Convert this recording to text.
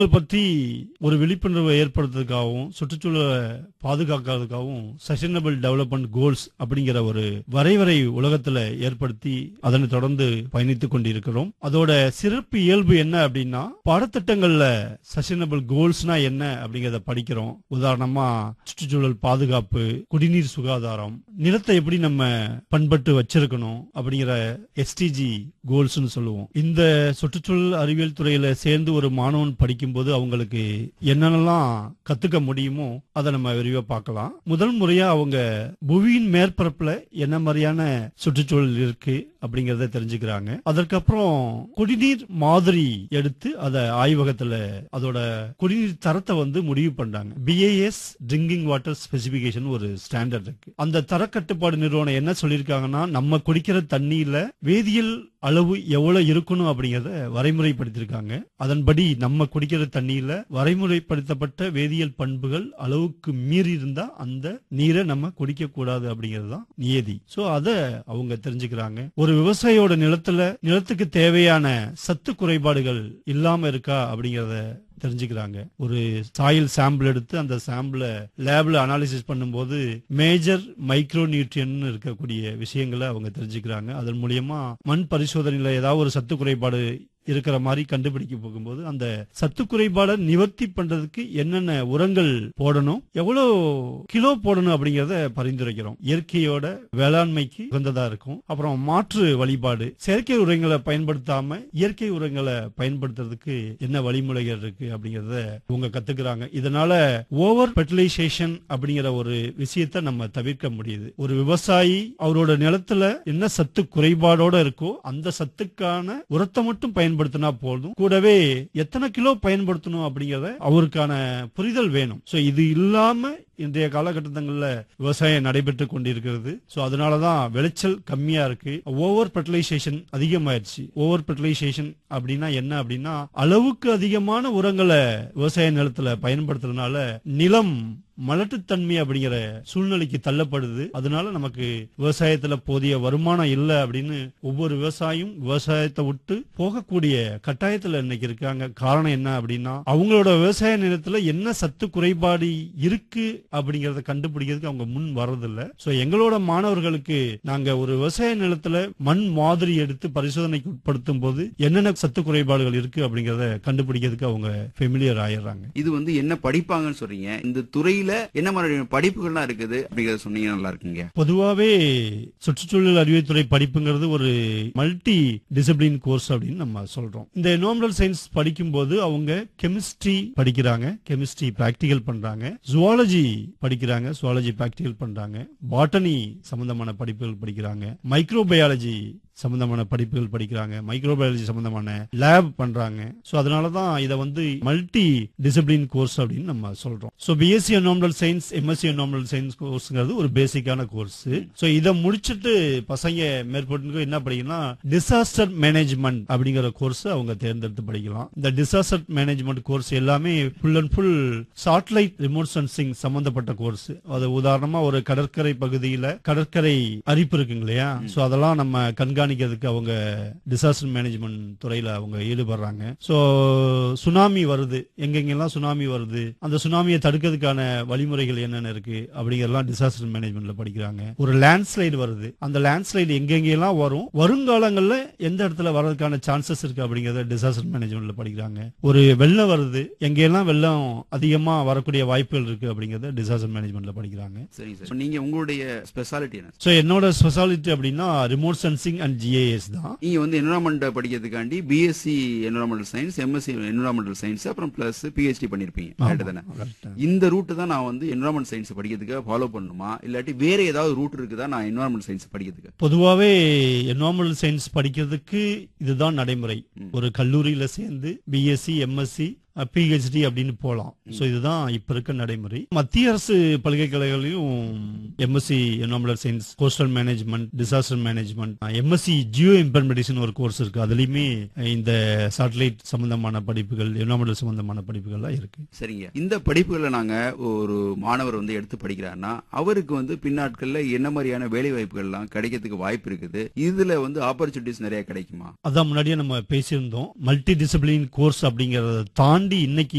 சுற்றுச்சூழல் பற்றி ஒரு விழிப்புணர்வை ஏற்படுத்துறதுக்காகவும் சுற்றுச்சூழலை பாதுகாக்கிறதுக்காகவும் சஸ்டைனபிள் டெவலப்மெண்ட் கோல்ஸ் அப்படிங்கிற ஒரு வரைவரை உலகத்துல ஏற்படுத்தி அதனை தொடர்ந்து பயணித்துக் கொண்டிருக்கிறோம் அதோட சிறப்பு இயல்பு என்ன அப்படின்னா பாடத்திட்டங்கள்ல சஸ்டைனபிள் கோல்ஸ்னா என்ன அப்படிங்கறத படிக்கிறோம் உதாரணமா சுற்றுச்சூழல் பாதுகாப்பு குடிநீர் சுகாதாரம் நிலத்தை எப்படி நம்ம பண்பட்டு வச்சிருக்கணும் அப்படிங்கிற எஸ்டிஜி கோல்ஸ்னு சொல்லுவோம் இந்த சுற்றுச்சூழல் அறிவியல் துறையில சேர்ந்து ஒரு மாணவன் படிக்கும்போது அவங்களுக்கு என்னென்னலாம் கத்துக்க முடியுமோ அதை நம்ம விரிவா பார்க்கலாம் முதல் முறையா அவங்க புவியின் மேற்பரப்புல என்ன மாதிரியான சுற்றுச்சூழல் இருக்கு அப்படிங்கறத தெரிஞ்சுக்கிறாங்க அதற்கப்புறம் குடிநீர் மாதிரி எடுத்து அதை ஆய்வகத்துல அதோட குடிநீர் தரத்தை வந்து முடிவு பண்றாங்க பிஏஎஸ் ட்ரிங்கிங் வாட்டர் ஸ்பெசிபிகேஷன் ஒரு ஸ்டாண்டர்ட் இருக்கு அந்த தரக்கட்டுப்பாடு நிறுவனம் என்ன சொல்லியிருக்காங்கன்னா நம்ம குடிக்கிற தண்ணியில வேதியியல் அளவு எவ்வளவு இருக்கணும் அப்படிங்கறத வரைமுறைப்படுத்திருக்காங்க அதன்படி நம்ம குடிக்கிற தண்ணியில வரைமுறைப்படுத்தப்பட்ட வேதியியல் பண்புகள் அளவுக்கு மீறி இருந்தா அந்த நீரை நம்ம குடிக்க கூடாது அப்படிங்கிறது தான் நியதி சோ அத அவங்க தெரிஞ்சுக்கிறாங்க ஒரு விவசாயியோட நிலத்துல நிலத்துக்கு தேவையான சத்து குறைபாடுகள் இல்லாம இருக்கா அப்படிங்கறத தெரிஞ்சுக்கிறாங்க ஒரு சாயில் சாம்பிள் எடுத்து அந்த சாம்பிளை லேப்ல அனாலிசிஸ் பண்ணும்போது மேஜர் மைக்ரோ நியூட்ரியன் இருக்கக்கூடிய விஷயங்களை அவங்க தெரிஞ்சுக்கிறாங்க அதன் மூலியமா மண் பரிசோதனையில ஏதாவது ஒரு சத்து குறைபாடு இருக்கிற மாதிரி கண்டுபிடிக்க போகும்போது அந்த சத்து குறைபாடை நிவர்த்தி பண்றதுக்கு என்னென்ன உரங்கள் போடணும் எவ்வளவு கிலோ போடணும் அப்படிங்கறத பரிந்துரைக்கிறோம் இயற்கையோட வேளாண்மைக்கு உகந்ததா இருக்கும் அப்புறம் மாற்று வழிபாடு செயற்கை உரங்களை பயன்படுத்தாம இயற்கை உரங்களை பயன்படுத்துறதுக்கு என்ன வழிமுறைகள் இருக்கு அப்படிங்கறத இவங்க கத்துக்கிறாங்க இதனால ஓவர் ஃபெர்டிலைசேஷன் அப்படிங்கிற ஒரு விஷயத்த நம்ம தவிர்க்க முடியுது ஒரு விவசாயி அவரோட நிலத்துல என்ன சத்து குறைபாடோட இருக்கோ அந்த சத்துக்கான உரத்தை மட்டும் பயன்படுத்தினா போதும் கூடவே எத்தனை கிலோ பயன்படுத்தணும் அப்படிங்கறத அவருக்கான புரிதல் வேணும் சோ இது இல்லாம இன்றைய காலகட்டங்கள்ல விவசாயம் நடைபெற்று கொண்டிருக்கிறது சோ அதனாலதான் விளைச்சல் கம்மியா இருக்கு ஓவர் ஃபெர்டிலைசேஷன் அதிகமாயிருச்சு ஓவர் ஃபெர்டிலைசேஷன் அப்படின்னா என்ன அப்படின்னா அளவுக்கு அதிகமான உரங்களை விவசாய நிலத்துல பயன்படுத்துறதுனால நிலம் மலட்டுத்தன்மை அப்படிங்கிற சூழ்நிலைக்கு தள்ளப்படுது அதனால நமக்கு விவசாயத்துல போதிய வருமானம் இல்லை அப்படின்னு ஒவ்வொரு விவசாயியும் விவசாயத்தை விட்டு போகக்கூடிய கட்டாயத்துல இன்னைக்கு இருக்காங்க காரணம் என்ன அப்படின்னா அவங்களோட விவசாய நிலத்துல என்ன சத்து குறைபாடு இருக்கு அப்படிங்கறத கண்டுபிடிக்கிறதுக்கு அவங்க முன் வர்றதில்ல சோ எங்களோட மாணவர்களுக்கு நாங்க ஒரு விவசாய நிலத்துல மண் மாதிரி எடுத்து பரிசோதனைக்கு உட்படுத்தும் போது என்னென்ன சத்து குறைபாடுகள் இருக்கு அப்படிங்கறத கண்டுபிடிக்கிறதுக்கு அவங்க ஃபெமிலியர் ஆயிடுறாங்க இது வந்து என்ன படிப்பாங்கன்னு சொல்றீங்க இந்த துறையில என்ன மாதிரியான படிப்புகள்லாம் இருக்குது அப்படிங்கறத சொன்னீங்க நல்லா இருக்குங்க பொதுவாவே சுற்றுச்சூழல் அறிவியல் துறை படிப்புங்கிறது ஒரு மல்டி டிசிப்ளின் கோர்ஸ் அப்படின்னு நம்ம சொல்றோம் இந்த என்வாரன்மெண்டல் சயின்ஸ் படிக்கும்போது அவங்க கெமிஸ்ட்ரி படிக்கிறாங்க கெமிஸ்ட்ரி பிராக்டிகல் பண்றாங்க ஜுவாலஜி படிக்கிறாங்க ஜுவாலஜி பிராக்டிகல் பண்றாங்க பாட்டனி சம்பந்தமான படிப்புகள் படிக்கிறாங்க மைக்ரோபயாலஜி சம்பந்தமான படிப்புகள் படிக்கிறாங்க மைக்ரோபயாலஜி சம்பந்தமான லேப் பண்றாங்க சோ அதனாலதான் இதை வந்து மல்டி டிசிப்ளின் கோர்ஸ் அப்படின்னு நம்ம சொல்றோம் so BSc environmental science MSc environmental science கோர்ஸ்ங்கிறது ஒரு பேசிக்கான கோர்ஸ் சோ இதை முடிச்சிட்டு பசங்க மேற்பட்டு என்ன படிக்கணும்னா டிசாஸ்டர் மேனேஜ்மெண்ட் அப்படிங்கிற கோர்ஸ் அவங்க தேர்ந்தெடுத்து படிக்கலாம் இந்த டிசாஸ்டர் மேனேஜ்மெண்ட் கோர்ஸ் எல்லாமே full and full satellite remote sensing சம்பந்தப்பட்ட கோர்ஸ் அது உதாரணமா ஒரு கடற்கரை பகுதியில கடற்கரை அரிப்பு இருக்குங்க இல்லையா சோ அதெல்லாம் நம்ம கண்காணிக்கிறதுக்கு அவங்க டிசாஸ்டர் மேனேஜ்மெண்ட் துறையில அவங்க ஈடுபடுறாங்க சோ சுனாமி வருது எங்கெங்கெல்லாம் சுனாமி வருது அந்த சுனாமியை தடுக்கிறதுக்கான வழிமுறைகள் என்னென்ன இருக்கு அப்படிங்கறதெல்லாம் டிசாஸ்டர் மேனேஜ்மெண்ட்ல படிக்கிறாங்க ஒரு லேண்ட்ஸ்லைடு வருது அந்த லேண்ட்ஸ்லைடு எங்கெங்கெல்லாம் வரும் வருங்காலங்கள்ல எந்த இடத்துல வர்றதுக்கான சான்சஸ் இருக்கு அப்படிங்கறத டிசாஸ்டர் மேனேஜ்மெண்ட்ல படிக்கிறாங்க ஒரு வெள்ளம் வருது எங்கெல்லாம் வெள்ளம் அதிகமா வரக்கூடிய வாய்ப்புகள் இருக்கு அப்படிங்கறத டிசாஸ்டர் மேனேஜ்மெண்ட்ல படிக்கிறாங்க சரி சார் நீங்க உங்களுடைய ஸ்பெஷாலிட்டி என்ன சோ என்னோட ஸ்பெஷாலிட்டி அப்படின்னா ரிமோட் சென்சிங் அண்ட் ஜிஏஎஸ் தான் நீங்க வந்து என்வரான்மெண்ட் படிக்கிறதுக்காண்டி BSc environmental science MSc environmental science அப்புறம் பிளஸ் பிஹெச்டி பண்ணிருப்பீங்க கரெக்ட் தானே correct. இந்த ரூட் தான் நான் வந்து என்வரான்மெண்ட் சயின்ஸ் படிக்கிறதுக்கு ஃபாலோ பண்ணுமா இல்லாட்டி வேற ஏதாவது ரூட் இருக்குதா நான் என்வரான்மெண்ட் சயின்ஸ் படிக்கிறதுக்கு பொதுவாவே என்வாரன்மெண்டல் சயின்ஸ் படிக்கிறதுக்கு இதுதான் நடைமுறை ஒரு கல்லூரியில சேர்ந்து பிஎஸ்சி எம்எஸ்சி பிஹெச்டி அப்படின்னு போலாம் சோ இதுதான் இப்ப இருக்க நடைமுறை மத்திய அரசு பல்கலைக்கழகங்களையும் MSc environmental science coastal management disaster management MSc geo implementation ஒரு கோர்ஸ் இருக்கு அதுலயுமே இந்த சேட்டலைட் சம்பந்தமான படிப்புகள் என்வாரன்மெண்டல் சம்பந்தமான படிப்புகள்லாம் இருக்கு சரிங்க இந்த படிப்புகளை நாங்க ஒரு மாணவர் வந்து எடுத்து படிக்கிறாருன்னா அவருக்கு வந்து பின்னாட்கள்ல என்ன மாதிரியான வேலை வாய்ப்புகள்லாம் கிடைக்கிறதுக்கு வாய்ப்பு இருக்குது இதுல வந்து ஆப்பர்ச்சுனிட்டிஸ் நிறைய கிடைக்குமா அதான் முன்னாடியே நம்ம பேசியிருந்தோம் மல்டி டிசிப்ளின் கோர்ஸ் அப்படிங்கறத தாண்டி தாண்டி இன்னைக்கு